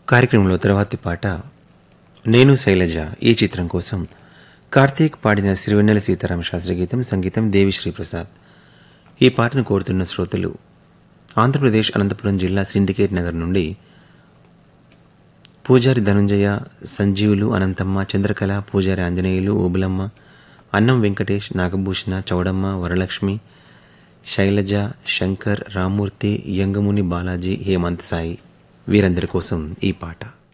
కార్యక్రమంలో తర్వాతి పాట నేను శైలజ ఈ చిత్రం కోసం కార్తీక్ పాడిన సిరివెన్నెల సీతారామ శాస్త్రి గీతం సంగీతం దేవిశ్రీ ప్రసాద్ ఈ పాటను కోరుతున్న శ్రోతలు ఆంధ్రప్రదేశ్ అనంతపురం జిల్లా సిండికేట్ నగర్ నుండి పూజారి ధనుంజయ సంజీవులు అనంతమ్మ చంద్రకళ పూజారి ఆంజనేయులు ఓబులమ్మ అన్నం వెంకటేష్ నాగభూషణ చౌడమ్మ వరలక్ష్మి శైలజ శంకర్ రామూర్తి యంగముని బాలాజీ హేమంత్ సాయి వీరందరి కోసం ఈ పాట